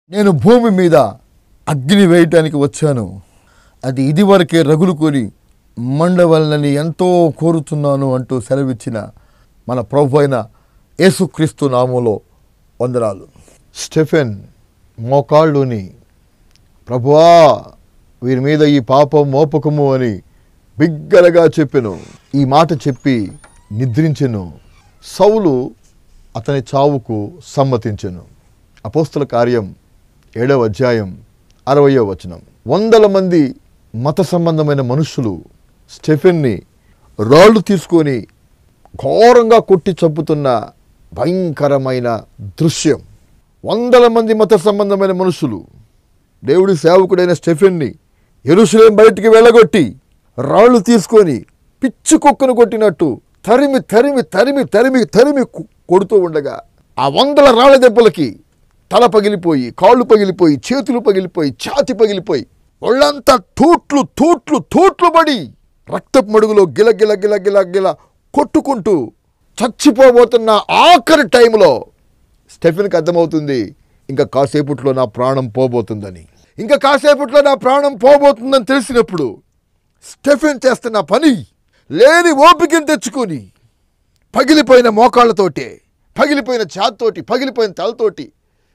నేను భూమి మీద అగ్ని వేయటానికి వచ్చాను అది ఇదివరకే రగులుకొని మండవలనని ఎంతో కోరుతున్నాను అంటూ సెలవిచ్చిన మన ప్రభు అయిన యేసుక్రీస్తు నామంలో వందనాలు స్టెఫెన్ మోకాళ్ళుని ప్రభువా వీరి మీద ఈ పాపం మోపకము అని బిగ్గరగా చెప్పెను ఈ మాట చెప్పి నిద్రించెను సౌలు అతని చావుకు సమ్మతించెను అపోస్తుల కార్యం ఏడవ అధ్యాయం అరవయో వచనం వందల మంది మత సంబంధమైన మనుషులు స్టెఫెన్ని రాళ్ళు తీసుకొని ఘోరంగా కొట్టి చంపుతున్న భయంకరమైన దృశ్యం వందల మంది మత సంబంధమైన మనుషులు దేవుడి సేవకుడైన స్టెఫెన్ని ఎరుసలేం బయటికి వెళ్ళగొట్టి రాళ్ళు తీసుకొని పిచ్చి కుక్కను కొట్టినట్టు తరిమి తరిమి తరిమి తరిమి తరిమి కు- కొడుతూ ఉండగా ఆ వందల రాళ్ళ దెబ్బలకి తల పగిలిపోయి కాళ్ళు పగిలిపోయి చేతులు పగిలిపోయి ఛాతి పగిలిపోయి ఒళ్ళంతా తూట్లు తూట్లు తూట్లు పడి రక్తపు మడుగులో గిల గిల గిల గిల గిల కొట్టుకుంటూ చచ్చిపోబోతున్న ఆఖరి టైంలో స్టెఫెన్కి అర్థమవుతుంది ఇంకా కాసేపట్లో నా ప్రాణం పోబోతుందని ఇంకా కాసేపట్లో నా ప్రాణం పోబోతుందని తెలిసినప్పుడు స్టెఫెన్ చేస్తున్న పని లేని ఓపికను తెచ్చుకొని పగిలిపోయిన మోకాళ్ళతోటి పగిలిపోయిన ఛాత్తోటి పగిలిపోయిన తలతోటి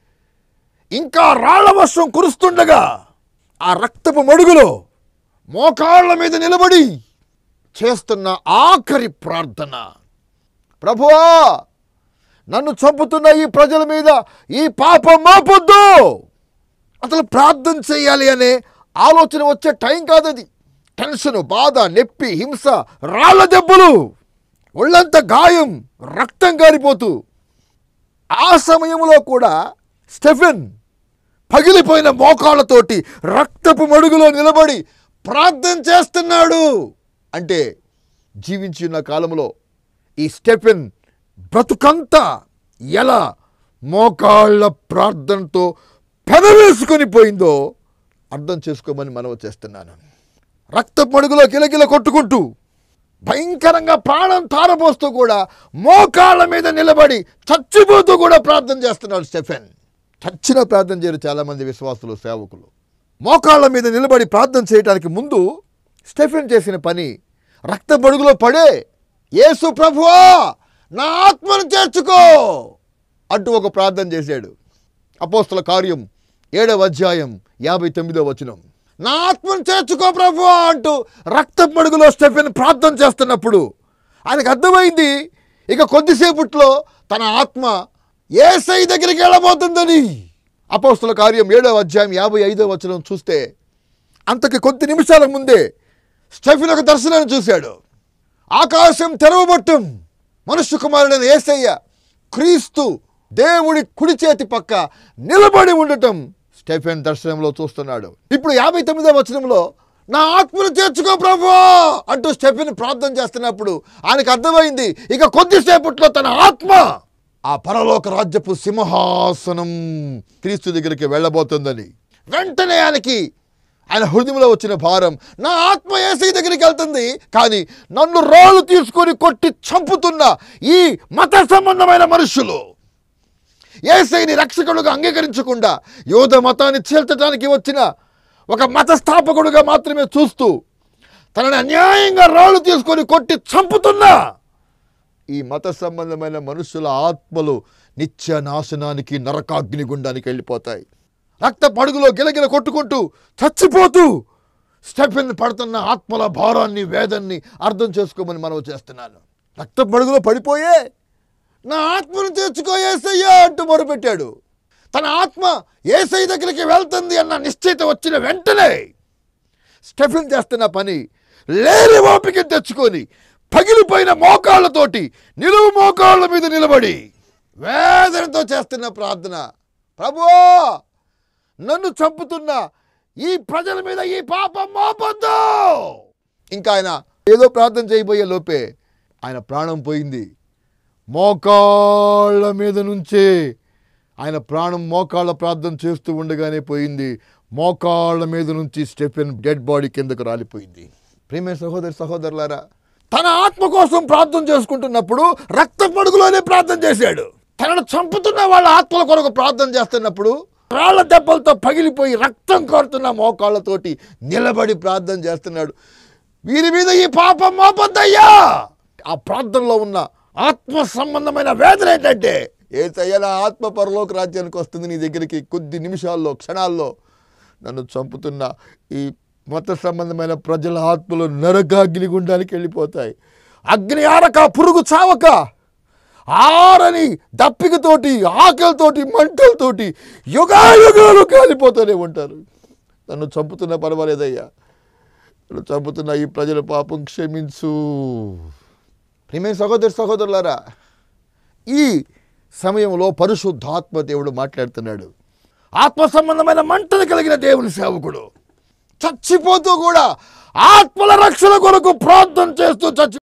ఇంకా రాళ్ల వర్షం కురుస్తుండగా ఆ రక్తపు మడుగులో మోకాళ్ళ మీద నిలబడి చేస్తున్న ఆఖరి ప్రార్థన ప్రభువా నన్ను చంపుతున్న ఈ ప్రజల మీద ఈ పాపం మోపొద్దు అసలు ప్రార్థన చేయాలి అనే ఆలోచన వచ్చే టైం కాదది టెన్షన్ బాధ నొప్పి హింస రాళ్ళ దెబ్బలు ఒళ్ళంతా గాయం రక్తం గారిపోతూ ఆ సమయంలో కూడా స్టెఫెన్ పగిలిపోయిన మోకాళ్ళతోటి రక్తపు మడుగులో నిలబడి ప్రార్థన చేస్తున్నాడు అంటే జీవించి ఉన్న కాలంలో ఈ స్టెఫెన్ బ్రతుకంతా ఎలా మోకాళ్ళ ప్రార్థనతో పెనవేసుకొని పోయిందో అర్థం చేసుకోమని మనవి చేస్తున్నాను రక్తపు మడుగులో గిలగిల కొట్టుకుంటూ భయంకరంగా ప్రాణం తారపోస్తూ కూడా మోకాళ్ళ మీద నిలబడి చచ్చిపోతూ కూడా ప్రార్థన చేస్తున్నాడు స్టెఫెన్ చచ్చిన ప్రార్థన చేయరు చాలామంది విశ్వాసులు సేవకులు మోకాళ్ళ మీద నిలబడి ప్రార్థన చేయడానికి ముందు స్టెఫెన్ చేసిన పని రక్త బడుగులో పడే యేసు ప్రభువా నా ఆత్మను చేర్చుకో అంటూ ఒక ప్రార్థన చేశాడు అపోస్తల కార్యం ఏడవ అధ్యాయం యాభై తొమ్మిదో వచనం నా ఆత్మను చేర్చుకో ప్రభు అంటూ రక్త మడుగులో స్టెఫెన్ ప్రార్థన చేస్తున్నప్పుడు ఆయనకు అర్థమైంది ఇక కొద్దిసేపట్లో తన ఆత్మ ఏసై దగ్గరికి వెళ్ళబోతుందని అపోస్తల కార్యం ఏడవ అధ్యాయం యాభై ఐదో వచనం చూస్తే అంతకి కొద్ది నిమిషాల ముందే స్టెఫెన్ ఒక దర్శనాన్ని చూశాడు ఆకాశం తెరవబట్టం మనుష్య కుమారుడైన ఏసయ్య క్రీస్తు దేవుడి కుడి చేతి పక్క నిలబడి ఉండటం స్టెఫెన్ దర్శనంలో చూస్తున్నాడు ఇప్పుడు యాభై తొమ్మిదో వచనంలో నా ఆత్మను చేర్చుకో ప్రభు అంటూ స్టెఫెన్ ప్రార్థన చేస్తున్నప్పుడు ఆయనకు అర్థమైంది ఇక కొద్దిసేపట్లో తన ఆత్మ ఆ పరలోక రాజ్యపు సింహాసనం క్రీస్తు దగ్గరికి వెళ్ళబోతుందని వెంటనే ఆయనకి ఆయన హృదయంలో వచ్చిన భారం నా ఆత్మ ఏసై దగ్గరికి వెళ్తుంది కానీ నన్ను రాళ్ళు తీసుకొని కొట్టి చంపుతున్న ఈ మత సంబంధమైన మనుషులు ఏసైని రక్షకుడుగా అంగీకరించకుండా యోధ మతాన్ని చీల్చడానికి వచ్చిన ఒక మత స్థాపకుడుగా మాత్రమే చూస్తూ తనని అన్యాయంగా రాళ్ళు తీసుకొని కొట్టి చంపుతున్నా ఈ మత సంబంధమైన మనుషుల ఆత్మలు నిత్య నాశనానికి నరకాగ్ని గుండానికి వెళ్ళిపోతాయి రక్త పడుగులో గిలగిల కొట్టుకుంటూ చచ్చిపోతూ స్టెఫెన్ పడుతున్న ఆత్మల భారాన్ని వేదన్ని అర్థం చేసుకోమని మనం చేస్తున్నాను రక్త పడుగులో పడిపోయే నా ఆత్మను తెచ్చుకో ఏసయ్యా అంటూ మొరుపెట్టాడు తన ఆత్మ ఏసై దగ్గరికి వెళ్తుంది అన్న నిశ్చయిత వచ్చిన వెంటనే స్టెఫెన్ చేస్తున్న పని లేని ఓపిక తెచ్చుకొని పగిలిపోయిన మోకాళ్ళతోటి నిలువు మోకాళ్ళ మీద నిలబడి వేదనతో చేస్తున్న ప్రార్థన ప్రభువా నన్ను చంపుతున్న ఈ ప్రజల మీద ఈ పాపం మోపొద్దు ఇంకా ఆయన ఏదో ప్రార్థన చేయబోయే లోపే ఆయన ప్రాణం పోయింది మోకాళ్ళ మీద నుంచే ఆయన ప్రాణం మోకాళ్ళ ప్రార్థన చేస్తూ ఉండగానే పోయింది మోకాళ్ళ మీద నుంచి స్టెఫెన్ డెడ్ బాడీ కిందకు రాలిపోయింది ప్రేమ సహోదరి సహోదరులారా తన ఆత్మ కోసం ప్రార్థన చేసుకుంటున్నప్పుడు రక్త పడుగులోనే ప్రార్థన చేశాడు తనను చంపుతున్న వాళ్ళ ఆత్మల కొరకు ప్రార్థన చేస్తున్నప్పుడు రాళ్ల దెబ్బలతో పగిలిపోయి రక్తం కోరుతున్న మోకాళ్ళతోటి నిలబడి ప్రార్థన చేస్తున్నాడు వీరి మీద ఈ పాపం మోపొద్దయ్యా ఆ ప్రార్థనలో ఉన్న ఆత్మ సంబంధమైన వేదన ఏంటంటే ఏసయ్య నా ఆత్మ పరలోక రాజ్యానికి వస్తుంది నీ దగ్గరికి కొద్ది నిమిషాల్లో క్షణాల్లో నన్ను చంపుతున్న ఈ మత సంబంధమైన ప్రజల ఆత్మలు నరకాగ్ని గుండానికి వెళ్ళిపోతాయి అగ్ని ఆరక పురుగు చావక ఆరని దప్పికతోటి ఆకలితోటి మంటలతోటి యుగాయుగాలు కాలిపోతూనే ఉంటారు నన్ను చంపుతున్న పర్వాలేదయ్యా నన్ను చంపుతున్న ఈ ప్రజల పాపం క్షమించు ప్రేమే సహోదరు సహోదరులారా ఈ సమయంలో పరిశుద్ధాత్మ దేవుడు మాట్లాడుతున్నాడు ఆత్మ సంబంధమైన మంటలు కలిగిన దేవుని సేవకుడు చచ్చిపోతూ కూడా ఆత్మల రక్షణ కొరకు ప్రార్థన చేస్తూ చచ్చి